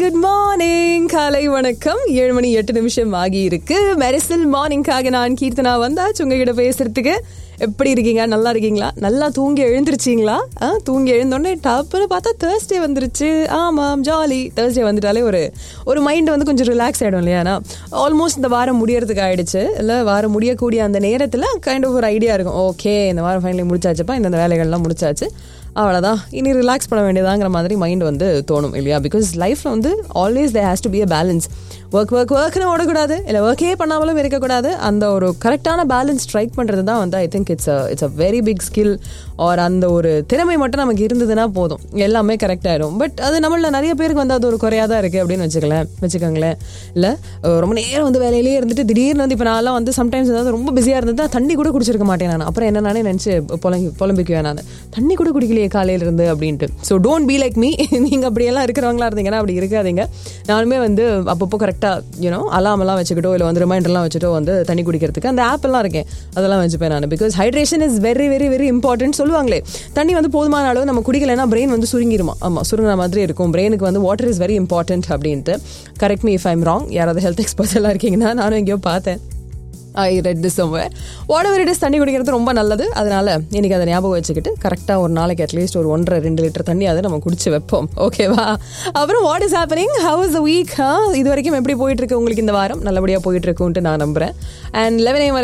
good morning காலை வணக்கம் ஏழு மணி எட்டு நிமிஷம் ஆகி இருக்கு மெரிசல் மார்னிங்காக நான் கீர்த்தனா வந்தாச்சு உங்ககிட்ட பேசுறதுக்கு எப்படி இருக்கீங்க நல்லா இருக்கீங்களா நல்லா தூங்கி எழுந்திருச்சீங்களா ஆ தூங்கி எழுந்தோடனே டப்புன்னு பார்த்தா தேர்ஸ்டே வந்துருச்சு ஆமாம் ஜாலி தேர்ஸ்டே வந்துட்டாலே ஒரு ஒரு மைண்ட் வந்து கொஞ்சம் ரிலாக்ஸ் ஆகிடும் இல்லையானா ஆல்மோஸ்ட் இந்த வாரம் முடியறதுக்கு ஆயிடுச்சு இல்லை வாரம் முடியக்கூடிய அந்த நேரத்தில் கைண்ட் ஆஃப் ஒரு ஐடியா இருக்கும் ஓகே இந்த வாரம் ஃபைனலி முடிச்சாச்சுப்பா இந்த வேலைகள்லாம் முடிச்சாச்சு அவ்வளோதான் இனி ரிலாக்ஸ் பண்ண வேண்டியதாங்கிற மாதிரி மைண்ட் வந்து தோணும் இல்லையா பிகாஸ் லைஃப்பில் வந்து always they has to be a balance work work ஒர்க்னு ஓடக்கூடாது இல்லை ஒர்க்கே பண்ணாமலும் இருக்கக்கூடாது அந்த ஒரு கரெக்டான பேலன்ஸ் ஸ்ட்ரைக் பண்ணுறது தான் வந்து I think it's it's a very big skill or அந்த ஒரு திறமை மட்டும் நமக்கு இருந்ததுன்னா போதும் எல்லாமே கரெக்ட் ஆயிடும் பட் அது நம்மள நிறைய பேருக்கு வந்து அது ஒரு குறையாக தான் இருக்குது அப்படின்னு வச்சுக்கலேன் வச்சுக்கோங்களேன் இல்லை ரொம்ப நேரம் வந்து வேலையிலேயே இருந்துட்டு திடீர்னு வந்து இப்போ நான்லாம் வந்து சம்டைம்ஸ் ஏதாவது ரொம்ப பிஸியாக இருந்தது தண்ணி கூட குடிச்சிருக்க மாட்டேன் நான் அப்புறம் என்ன நானே நினச்சி புலம்பி புலம்பிக்குவேன் நான் தண்ணி கூட குடிக்கலையே காலையில இருந்து அப்படின்ட்டு so don't be like me நீங்கள் அப்படியெல்லாம் இருக்கிறவங்களா இருந்தீங்கன்னா அப்படி இருக்காதீங்க நானுமே வந்து அப்பப்போ கரெக்டாக யூனோ அலாமெல்லாம் வச்சுக்கிட்டோ இல்லை வந்து ரிமைண்டர்லாம் வச்சுட்டோ வந்து தண்ணி குடிக்கிறதுக்கு அந்த ஆப் எல்லாம் இருக்கேன் அதெல்லாம் வச்சுப்பேன் நான் because hydration is very very very important சொல்லுவாங்களே தண்ணி வந்து போதுமான அளவு நம்ம குடிக்கலைன்னா பிரெயின் வந்து சுருங்கிருமா ஆமாம் சுருங்கின மாதிரி இருக்கும் பிரெயினுக்கு வந்து வாட்டர் இஸ் வெரி இம்பார்ட்டன்ட் அப்படின்ட்டு correct me if I'm wrong யாராவது ஹெல்த் எக்ஸ்பர்ட்ஸ் எல்லாம் இருக்கீங்கன்னா நானும் எங்கேயோ பார்த்தேன் I read this somewhere whatever it is தண்ணி குடிக்கிறது ரொம்ப நல்லது அதனால இன்னைக்கு அதை ஞாபகம் வச்சுக்கிட்டு கரெக்டாக ஒரு நாளைக்கு அட்லீஸ்ட் ஒரு ஒன்றரை ரெண்டு லிட்டர் தண்ணி அதை நம்ம குடிச்சு வைப்போம் ஓகேவா அப்புறம் what is happening how is the week இது வரைக்கும் எப்படி போயிட்டு இருக்கு உங்களுக்கு இந்த வாரம் நல்லபடியாக போயிட்டு இருக்குன்ட்டு நான் நம்புறேன் அண்ட் லெவன் ஏ